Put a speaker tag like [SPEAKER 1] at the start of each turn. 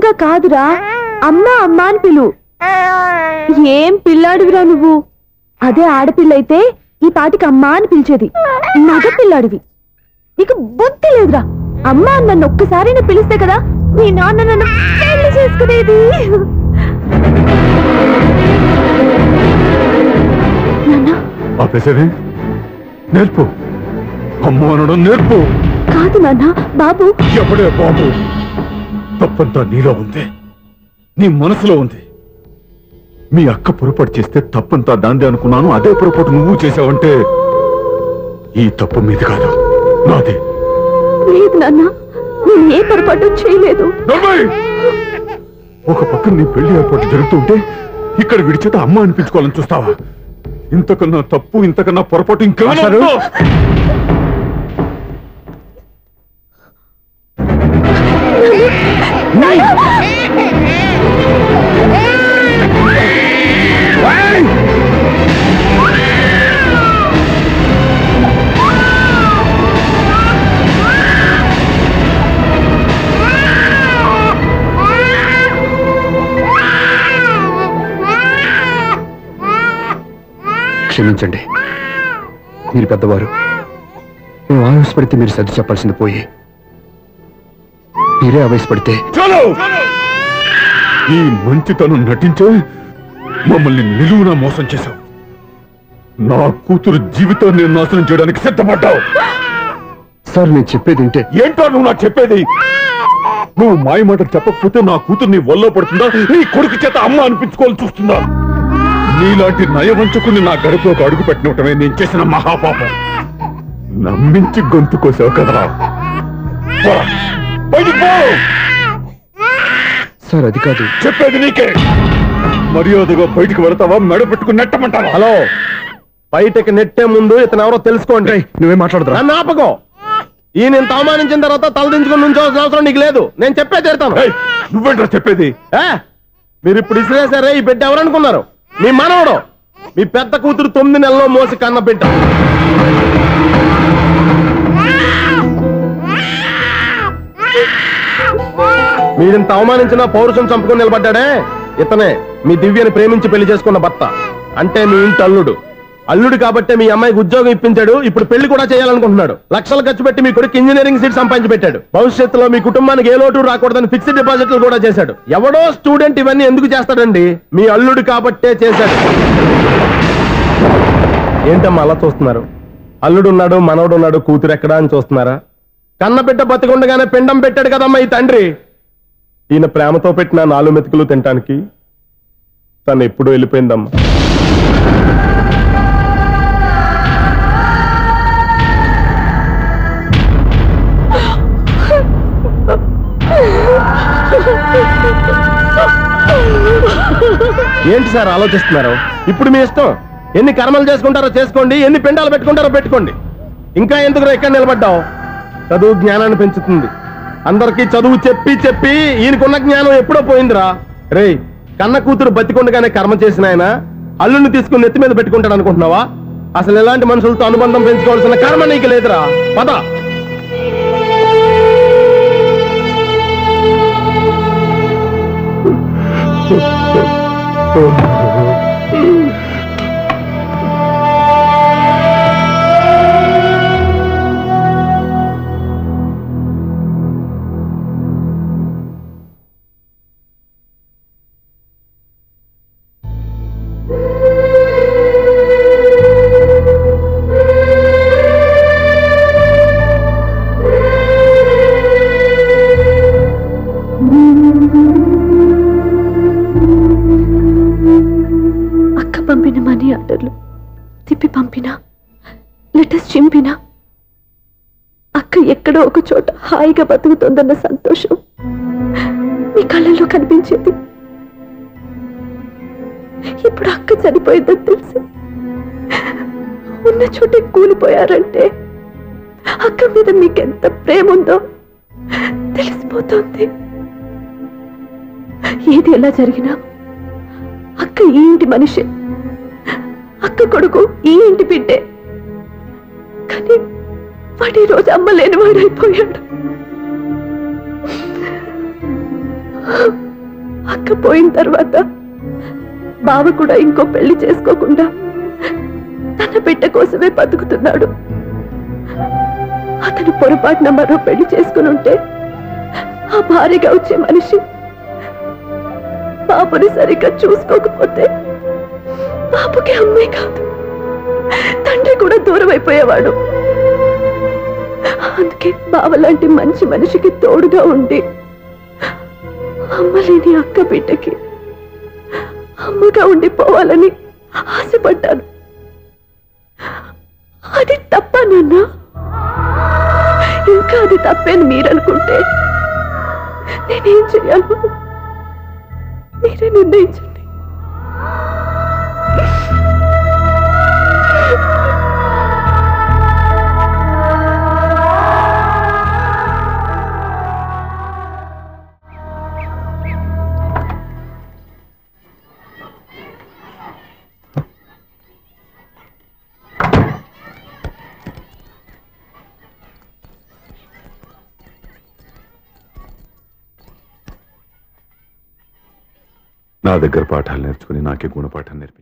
[SPEAKER 1] నాన్నగా కాదురా అమ్మా అమ్మా అని పిలు ఏం పిల్లాడివిరా నువ్వు అదే ఆడపిల్లయితే ఈ పాటికి అమ్మా అని పిలిచేది మగ పిల్లాడివి నీకు బుద్ధి లేదురా అమ్మా అని నన్ను ఒక్కసారి పిలిస్తే కదా మీ నాన్న నన్ను పెళ్లి చేసుకునేది నాన్న
[SPEAKER 2] ఆపేసేది నేర్పు అమ్మ అనడం నేర్పు
[SPEAKER 1] కాదు నాన్న బాబు
[SPEAKER 2] ఎవడే బాబు తప్పంతా నీలో ఉంది నీ మనసులో ఉంది మీ అక్క పొరపాటు చేస్తే తప్పంతా దాందే అనుకున్నాను అదే పొరపాటు నువ్వు చేసావంటే ఈ తప్పు మీది కాదు నాది
[SPEAKER 1] లేదు నాన్న నేను ఏ పొరపాటు చేయలేదు
[SPEAKER 2] నవ్వయ్! ఒక పక్కన నీ పెళ్లి ఏర్పాటు జరుగుతుంటే ఇక్కడ విడిచేత అమ్మ అనిపించుకోవాలని చూస్తావా ఇంతకన్నా తప్పు ఇంతకన్నా పొరపాటు ఇంకా
[SPEAKER 3] మాస్టారు? క్షమించండి మీరు పెద్దవారు మేము ఆవేశపడితే మీరు సర్ది చెప్పాల్సింది పోయి మీరే ఆవేశపడితే
[SPEAKER 2] చాలు ఈ మంచితనం నటించే మమ్మల్ని నిలువునా మోసం చేశావు నా కూతురు జీవితాన్ని నాశనం చేయడానికి సిద్ధపడ్డావు
[SPEAKER 3] సార్ నేను చెప్పేది వింటే
[SPEAKER 2] ఏంటో నువ్వు నాకు చెప్పేది నువ్వు మాయ మాటలు చెప్పకపోతే నా కూతురు నీ వల్ల పడుతుందా నీ కొడుకు చేత అమ్మ అనిపించుకోవాలని చూస్తుందా నీలాంటి నయవంచుకుని నా గడుపులోకి అడుగు పెట్టినటమే నేను చేసిన మహాపాపం నమ్మించి గొంతు కోసావు కదరా పోరా, బయటికి పో!
[SPEAKER 3] సార్ అది కాదు
[SPEAKER 2] చెప్పేది నీకే మర్యాదగా బయటికి వెళతావా మెడ పెట్టుకుని నెట్టమంటావా
[SPEAKER 4] హలో బయటకి నెట్టే ముందు ఇతను ఎవరో తెలుసుకోండి
[SPEAKER 3] నువ్వే మాట్లాడదురా
[SPEAKER 4] నన్ను ఆపకో ఈయన ఇంత అవమానించిన తర్వాత తలదించుకుని నుంచోవాల్సిన అవసరం నీకు లేదు నేను చెప్పే తీరుతాను
[SPEAKER 2] ఏయ్, నువ్వేంట్రా చెప్పేది
[SPEAKER 4] ఏ? మీరు ఇప్పుడు ఇసిరేసారే ఈ బిడ్డ ఎవరనుకున్నారు మీ మనవడు మీ పెద్ద కూతురు తొమ్మిది నెలల్లో మోసి కన్న బిడ్డ మీరింత అవమానించిన పౌరుషం చంపుకొని నిలబడ్డాడే ఇతనే మీ దివ్యని ప్రేమించి పెళ్లి చేసుకున్న భర్త అంటే మీ ఇంటి అల్లుడు అల్లుడు కాబట్టే మీ అమ్మాయికి ఉద్యోగం ఇప్పించాడు ఇప్పుడు పెళ్లి కూడా చేయాలనుకుంటున్నాడు లక్షలు ఖర్చు పెట్టి మీ కొడుకు ఇంజనీరింగ్ సీట్ సంపాదించి పెట్టాడు భవిష్యత్తులో మీ కుటుంబానికి ఏ లోటు రాకూడదని ఫిక్స్డ్ డిపాజిట్లు కూడా చేశాడు ఎవడో స్టూడెంట్ ఇవన్నీ ఎందుకు చేస్తాడండి మీ అల్లుడు కాబట్టే చేశాడు ఏంటమ్మా అలా చూస్తున్నారు అల్లుడు ఉన్నాడు మనవడు ఉన్నాడు కూతురు ఎక్కడా అని చూస్తున్నారా కన్నబిడ్డ బతికుండగానే పిండం పెట్టాడు కదమ్మా ఈ తండ్రి ఈయన ప్రేమతో పెట్టిన నాలుగు మెతుకులు తినటానికి తను ఎప్పుడు వెళ్ళిపోయిందమ్మా ఏంటి సార్ ఆలోచిస్తున్నారు ఇప్పుడు మీ ఇష్టం ఎన్ని కర్మలు చేసుకుంటారో చేసుకోండి ఎన్ని పిండాలు పెట్టుకుంటారో పెట్టుకోండి ఇంకా ఎందుకు ఇక్కడ నిలబడ్డావు చదువు జ్ఞానాన్ని పెంచుతుంది అందరికీ చదువు చెప్పి చెప్పి ఈయనకున్న జ్ఞానం ఎప్పుడో పోయిందిరా రేయ్ కన్న కూతురు బతికుండగానే కర్మ చేసిన ఆయన అల్లుని తీసుకుని నెత్తి మీద పెట్టుకుంటాడు అనుకుంటున్నావా అసలు ఎలాంటి మనుషులతో అనుబంధం పెంచుకోవాల్సిన కర్మ నీకు లేదురా పద
[SPEAKER 1] అక్క పంపిన మనీ ఆర్డర్లు తిప్పి పంపినా లెటర్స్ చింపినా అక్క ఎక్కడో ఒక చోట హాయిగా బతుకుతోందన్న సంతోషం మీ కళ్ళల్లో కనిపించేది ఇప్పుడు అక్క చనిపోయిందని తెలిసి ఉన్న చోటే కూలిపోయారంటే అక్క మీద మీకెంత ప్రేమ ఉందో తెలిసిపోతోంది ఏది ఎలా జరిగినా అక్క ఈ ఇంటి మనిషి అక్క కొడుకు ఈ ఇంటి బిడ్డే కానీ వాడి రోజు అమ్మ లేనివాడైపోయాడు అక్క పోయిన తర్వాత బావ కూడా ఇంకో పెళ్లి చేసుకోకుండా తన బిడ్డ కోసమే బతుకుతున్నాడు అతను పొరపాటున మరో పెళ్లి చేసుకుని ఉంటే ఆ భార్యగా వచ్చే మనిషి బాబుని సరిగ్గా చూసుకోకపోతే బాబుకి అమ్మే కాదు తండ్రి కూడా దూరం అయిపోయేవాడు అందుకే బావ లాంటి మంచి మనిషికి తోడుగా ఉండి అమ్మలేని అక్క బిడ్డకి అమ్మగా ఉండిపోవాలని ఆశపడ్డాను అది తప్ప నాన్న ఇంకా అది తప్పేని మీరనుకుంటే నేనేం చేయాలి మీరే నిర్ణయించండి
[SPEAKER 2] నా దగ్గర పాఠాలు నేర్చుకుని నాకే గుణపాఠం నేర్పి